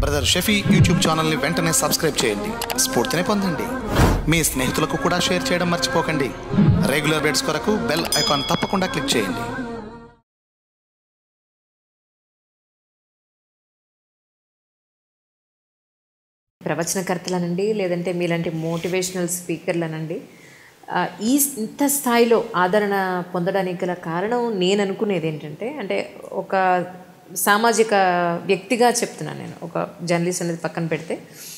brother Shafi YouTube ఛానల్ని వెంటనే subscribe చేయండి స్ఫూర్తిని పొందండి మీ స్నేహితులకు కూడా షేర్ చేయడం మర్చిపోకండి రెగ్యులర్ బెడ్స్ కొరకు బెల్ ఐకాన్ తప్పకుండా క్లిక్ చేయండి ప్రవచనకర్తలనండి లేదంటే మీలాంటి మోటివేషనల్ స్పీకర్లనండి ఆ, ఈ ఇంత స్థాయిలో ఆదరణ పొందడానికి గల కారణం నేను అనుకునేది ఏంటంటే అంటే ఒక సామాజిక వ్యక్తిగా చెప్తున్నాను నేను ఒక జర్నలిస్ట్ అనేది పక్కన పెడితే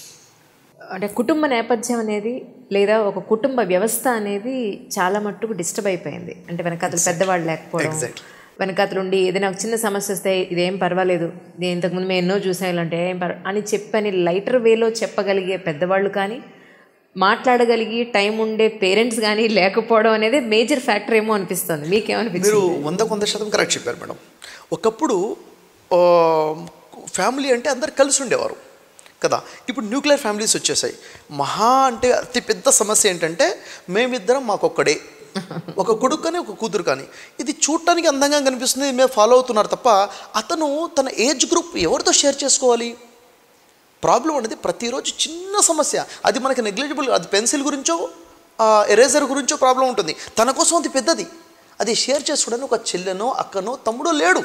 అంటే కుటుంబ నేపథ్యం అనేది లేదా ఒక కుటుంబ వ్యవస్థ అనేది చాలా మట్టుకు డిస్టర్బ్ అయిపోయింది అంటే వెనకాతలు పెద్దవాళ్ళు లేకపోవడం వెనకాతలు ఉండి ఏదైనా ఒక చిన్న సమస్య వస్తే ఇదేం పర్వాలేదు నేను ఇంతకుముందు మేము ఎన్నో చూసాం ఇలాంటి ఏం పర్వ అని చెప్పని లైటర్ వేలో చెప్పగలిగే పెద్దవాళ్ళు కానీ మాట్లాడగలిగి టైం ఉండే పేరెంట్స్ కానీ లేకపోవడం అనేది మేజర్ ఫ్యాక్టర్ ఏమో అనిపిస్తుంది మీకేమనిపిస్తుంది మీరు వందకు వంద శాతం కరెక్ట్ చెప్పారు మేడం ఒకప్పుడు ఆ, ఫ్యామిలీ అంటే అందరు కలిసి ఉండేవారు కదా ఇప్పుడు న్యూక్లియర్ ఫ్యామిలీస్ వచ్చేసాయి మహా అంటే అతి పెద్ద సమస్య ఏంటంటే మేమిద్దరం మాకొక్కడే ఒక కొడుకు కానీ ఒక కూతురు కానీ ఇది చూడటానికి అందంగా కనిపిస్తుంది మేము ఫాలో అవుతున్నారు తప్ప అతను తన ఏజ్ గ్రూప్ ఎవరితో షేర్ చేసుకోవాలి ప్రాబ్లం అనేది ప్రతిరోజు చిన్న సమస్య అది మనకి నెగ్లిజిబుల్ అది పెన్సిల్ గురించో ఎరేజర్ గురించో ప్రాబ్లం ఉంటుంది తన కోసం అది పెద్దది అది షేర్ చేసుకోవడానికి ఒక చెల్లెనో అక్కనో తమ్ముడో లేడు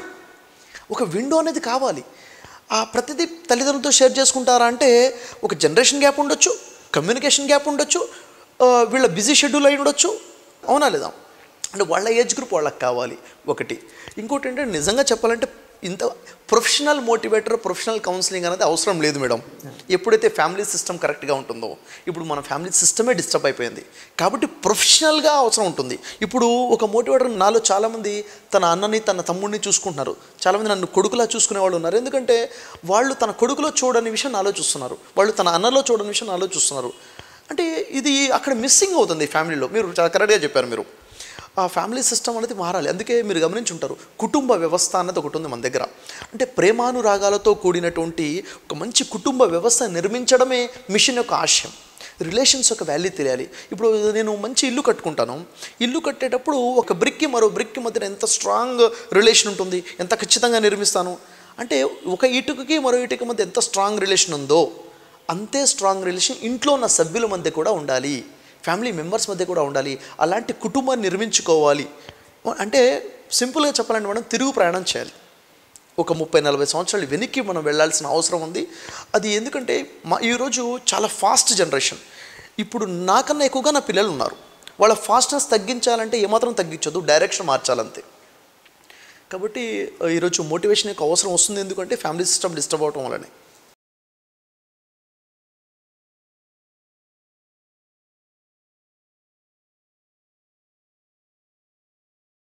ఒక విండో అనేది కావాలి ఆ ప్రతిదీ తల్లిదండ్రులతో షేర్ చేసుకుంటారా అంటే ఒక జనరేషన్ గ్యాప్ ఉండొచ్చు కమ్యూనికేషన్ గ్యాప్ ఉండొచ్చు ఆ, వీళ్ళ బిజీ షెడ్యూల్ అయి ఉండొచ్చు అవునా లేదా అంటే వాళ్ళ ఏజ్ గ్రూప్ వాళ్ళకి కావాలి ఒకటి ఇంకోటి ఏంటంటే నిజంగా చెప్పాలంటే ఇంత ప్రొఫెషనల్ మోటివేటర్ ప్రొఫెషనల్ కౌన్సిలింగ్ అనేది అవసరం లేదు మేడం ఎప్పుడైతే ఫ్యామిలీ సిస్టమ్ కరెక్ట్గా ఉంటుందో ఇప్పుడు మన ఫ్యామిలీ సిస్టమే డిస్టర్బ్ అయిపోయింది కాబట్టి ప్రొఫెషనల్గా అవసరం ఉంటుంది ఇప్పుడు ఒక మోటివేటర్ నాలో చాలామంది తన అన్నని తన తమ్ముడిని చూసుకుంటున్నారు చాలామంది నన్ను కొడుకులా చూసుకునే వాళ్ళు ఉన్నారు ఎందుకంటే వాళ్ళు తన కొడుకులో చూడని విషయం నాలో చూస్తున్నారు వాళ్ళు తన అన్నలో చూడని విషయం నాలో చూస్తున్నారు అంటే ఇది అక్కడ మిస్సింగ్ అవుతుంది ఫ్యామిలీలో మీరు చాలా కరెక్ట్గా చెప్పారు మీరు ఆ ఫ్యామిలీ సిస్టమ్ అనేది మారాలి అందుకే మీరు గమనించి ఉంటారు కుటుంబ వ్యవస్థ అన్నది ఒకటి ఉంది మన దగ్గర అంటే ప్రేమానురాగాలతో కూడినటువంటి ఒక మంచి కుటుంబ వ్యవస్థ నిర్మించడమే మిషన్ యొక్క ఆశయం రిలేషన్స్ యొక్క వాల్యూ తెలియాలి ఇప్పుడు నేను మంచి ఇల్లు కట్టుకుంటాను ఇల్లు కట్టేటప్పుడు ఒక బ్రిక్కి మరో బ్రిక్కి మధ్యన ఎంత స్ట్రాంగ్ రిలేషన్ ఉంటుంది ఎంత ఖచ్చితంగా నిర్మిస్తాను అంటే ఒక ఇటుకకి మరో ఇటుక మధ్య ఎంత స్ట్రాంగ్ రిలేషన్ ఉందో అంతే స్ట్రాంగ్ రిలేషన్ ఇంట్లో ఉన్న సభ్యుల మధ్య కూడా ఉండాలి ఫ్యామిలీ మెంబర్స్ మధ్య కూడా ఉండాలి అలాంటి కుటుంబాన్ని నిర్మించుకోవాలి అంటే సింపుల్గా చెప్పాలంటే మనం తిరుగు ప్రయాణం చేయాలి ఒక ముప్పై నలభై సంవత్సరాలు వెనక్కి మనం వెళ్ళాల్సిన అవసరం ఉంది అది ఎందుకంటే మా ఈరోజు చాలా ఫాస్ట్ జనరేషన్ ఇప్పుడు నాకన్నా ఎక్కువగా నా పిల్లలు ఉన్నారు వాళ్ళ ఫాస్ట్నెస్ తగ్గించాలంటే ఏమాత్రం తగ్గించదు డైరెక్షన్ మార్చాలంతే కాబట్టి ఈరోజు మోటివేషన్ యొక్క అవసరం వస్తుంది ఎందుకంటే ఫ్యామిలీ సిస్టమ్ డిస్టర్బ్ అవటం వల్లనే